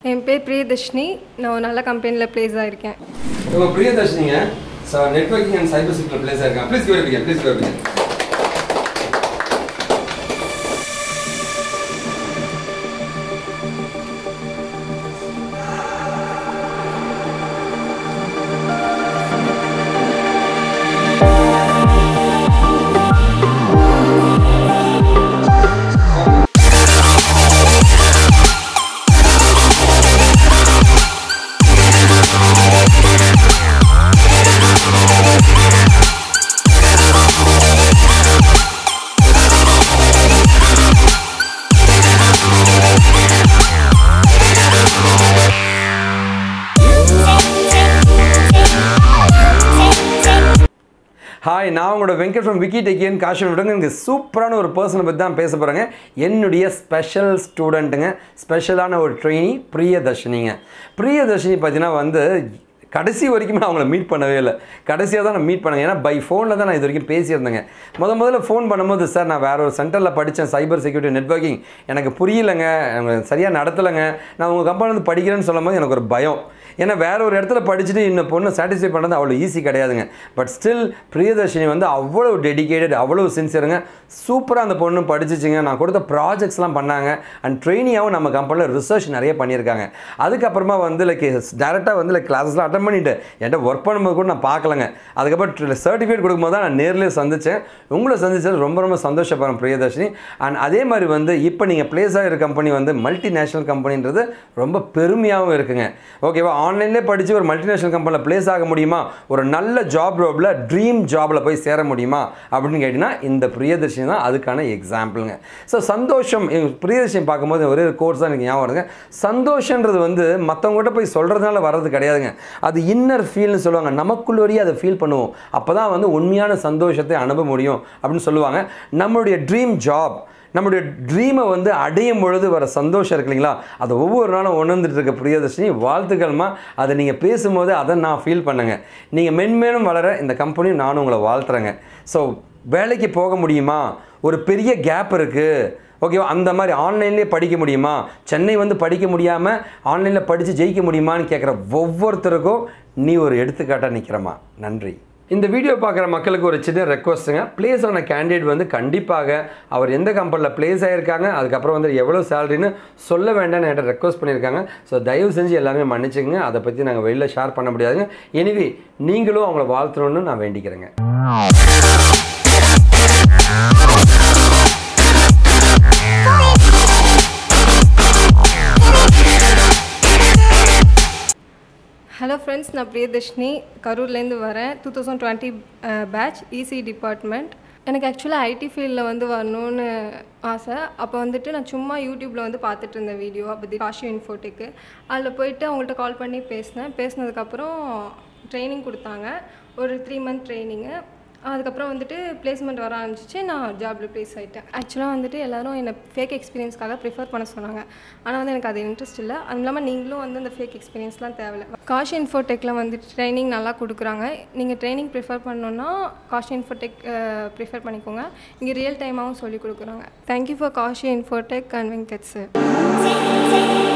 என் பேர் பிரியதர்ஷினி நான் ஒரு நல்ல கம்பெனியில் ப்ளேஸ் ஆகிருக்கேன் உங்க பிரியதர்ஷினிங்க sir networking and cyber security place ஆயிருக்காங்க ப்ளீஸ் கேட்பீங்க ப்ளீஸ் கேட்பீங்க ஹாய் நான் உங்களோட வெங்கட் ஃப்ரம் விக்கி டெக்கியன் காஷன் விடுங்க எனக்கு சூப்பரான ஒரு பர்சனை பற்றி தான் பேச போகிறேங்க என்னுடைய ஸ்பெஷல் ஸ்டூடெண்ட்டுங்க ஸ்பெஷலான ஒரு ட்ரெயினி பிரியதர்ஷினிங்க பிரியதர்ஷினி பார்த்தீங்கன்னா வந்து கடைசி வரைக்கும் நான் அவங்கள மீட் பண்ணவே இல்லை கடைசியாக தான் நான் மீட் பண்ணேன் ஏன்னா பை ஃபோனில் தான் நான் இது வரைக்கும் பேசியிருந்தேங்க முத முதல்ல ஃபோன் பண்ணும்போது சார் நான் வேற ஒரு சென்டரில் படித்தேன் சைபர் செக்யூரிட்டி நெட்வொர்க்கிங் எனக்கு புரியலைங்க எனக்கு சரியாக நடத்தலைங்க நான் உங்கள் கம்பெனி வந்து படிக்கிறேன்னு சொல்லும் போது எனக்கு ஒரு பயம் ஏன்னா வேற ஒரு இடத்துல படிச்சுட்டு இந்த பொண்ணை சாட்டிஸ்ஃபை பண்ணுறது அவ்வளோ ஈஸி கிடையாதுங்க பட் ஸ்டில் பிரியதர்ஷினி வந்து அவ்வளோ டெடிகேட்டட் அவ்வளோ சின்சியருங்க சூப்பராக அந்த பொண்ணு படிச்சிச்சுங்க நான் கொடுத்த ப்ராஜெக்ட்ஸ்லாம் பண்ணாங்க அண்ட் ட்ரெயினியாகவும் நம்ம கம்பெனியில் ரிசர்ச் நிறைய பண்ணியிருக்காங்க அதுக்கப்புறமா வந்து லைக் டேரெக்டாக வந்து லைக் கிளாஸஸ்லாம் அட்டன் பண்ணிட்டு என்கிட்ட ஒர்க் பண்ணும்போது கூட நான் பார்க்கலங்க அதுக்கப்புறம் சர்டிஃபிகேட் கொடுக்கும்போது தான் நான் நேர்லேயே சந்தித்தேன் உங்களை சந்திச்சது ரொம்ப ரொம்ப சந்தோஷப்படுறேன் பிரியதர்ஷினி அண்ட் அதே மாதிரி வந்து இப்போ நீங்கள் பிளேஸ் ஆகிற கம்பெனி வந்து மல்டி நேஷனல் கம்பெனின்றது ரொம்ப பெருமையாகவும் இருக்குங்க ஓகேவா ஆன்லைன்லேயே படித்து ஒரு மல்டிநேஷனல் கம்பெனியில் பிளேஸ் ஆக முடியுமா ஒரு நல்ல ஜாப் ரோப்பில் ட்ரீம் ஜாபில் போய் சேர முடியுமா அப்படின்னு கேட்டிங்கன்னா இந்த பிரியதர்ஷினி தான் அதுக்கான எக்ஸாம்பிளுங்க ஸோ சந்தோஷம் எங்க பிரியதர்ஷினி பார்க்கும்போது ஒரே ஒரு கோர்ஸ் தான் எனக்கு ஞாபகம் வருங்க சந்தோஷன்றது வந்து மற்றவங்ககிட்ட போய் சொல்கிறதுனால வர்றது கிடையாதுங்க அது இன்னர் ஃபீல்னு சொல்லுவாங்க நமக்குள்ளேயே அதை ஃபீல் பண்ணுவோம் அப்போ தான் வந்து உண்மையான சந்தோஷத்தை அனுப்ப முடியும் அப்படின்னு சொல்லுவாங்க நம்மளுடைய ட்ரீம் ஜாப் நம்மளுடைய ட்ரீமை வந்து அடையும் பொழுது வர சந்தோஷம் இருக்கு இல்லைங்களா அதை ஒவ்வொரு நாளும் உணர்ந்துட்டு இருக்க பிரியதர்ஷினி வாழ்த்துக்கள்மா அதை நீங்கள் பேசும்போது அதை நான் ஃபீல் பண்ணுங்க நீங்கள் மென்மேலும் வளர இந்த கம்பெனியும் நானும் உங்களை வாழ்த்துறேங்க ஸோ வேலைக்கு போக முடியுமா ஒரு பெரிய கேப் இருக்குது ஓகேவா அந்த மாதிரி ஆன்லைன்லேயே படிக்க முடியுமா சென்னை வந்து படிக்க முடியாமல் ஆன்லைனில் படித்து ஜெயிக்க முடியுமான்னு கேட்குற ஒவ்வொருத்தருக்கும் நீ ஒரு எடுத்துக்காட்டாக நிற்கிறமா நன்றி இந்த வீடியோ பார்க்குற மக்களுக்கு ஒரு சின்ன ரெக்வஸ்ட்டுங்க ப்ளேஸ் ஆன கேண்டிடேட் வந்து கண்டிப்பாக அவர் எந்த கம்பெனியில் ப்ளேஸ் ஆகியிருக்காங்க அதுக்கப்புறம் வந்து எவ்வளோ சேலரின்னு சொல்ல வேண்டாம்னு என்கிட்ட ரெக்வஸ்ட் பண்ணியிருக்காங்க ஸோ தயவு செஞ்சு எல்லாருமே மன்னிச்சுங்க அதை பற்றி நாங்கள் வெளியில் ஷேர் பண்ண முடியாதுங்க எனிவே நீங்களும் அவங்கள வாழ்த்தணும்னு நான் வேண்டிக்கிறேங்க ஹலோ ஃப்ரெண்ட்ஸ் நான் பிரியதர்ஷினி கரூர்லேருந்து வரேன் two thousand twenty batch EC department எனக்கு ஆக்சுவலாக ஐடி ஃபீல்டில் வந்து வரணும்னு ஆசை அப்போ வந்துட்டு நான் சும்மா யூடியூப்பில் வந்து பார்த்துட்டு இருந்தேன் வீடியோ பற்றி காஷி இன்ஃபோட்டுக்கு அதில் போயிட்டு அவங்கள்ட்ட கால் பண்ணி பேசினேன் பேசினதுக்கப்புறம் ட்ரைனிங் கொடுத்தாங்க ஒரு த்ரீ மந்த் ட்ரைனிங்கு அதுக்கப்புறம் வந்துட்டு பிளேஸ்மெண்ட் வர ஆரம்பிச்சிச்சு நான் ஜாபில் ப்ளேஸ் ஆகிட்டேன் ஆக்சுவலாக வந்துட்டு எல்லோரும் என்னை ஃபேக் எக்ஸ்பீரியன்ஸ்க்காக ப்ரிஃபர் பண்ண சொன்னாங்க ஆனால் வந்து எனக்கு அது இன்ட்ரெஸ்ட் இல்லை அதுவும் இல்லாமல் நீங்களும் வந்து அந்த ஃபேக் எக்ஸ்பீரியன்ஸ்லாம் தேவையில்லை காஷ் இன்ஃபோடெக்கில் வந்துட்டு ட்ரைனிங் நல்லா கொடுக்குறாங்க நீங்கள் ட்ரைனிங் ப்ரிஃபர் பண்ணணுன்னா காஷ் இன்ஃபோடெக் ப்ரிஃபர் பண்ணிக்கோங்க இங்கே ரியல் டைமாகவும் சொல்லி கொடுக்குறாங்க thank you for Kaashi Infotech and Venkat sir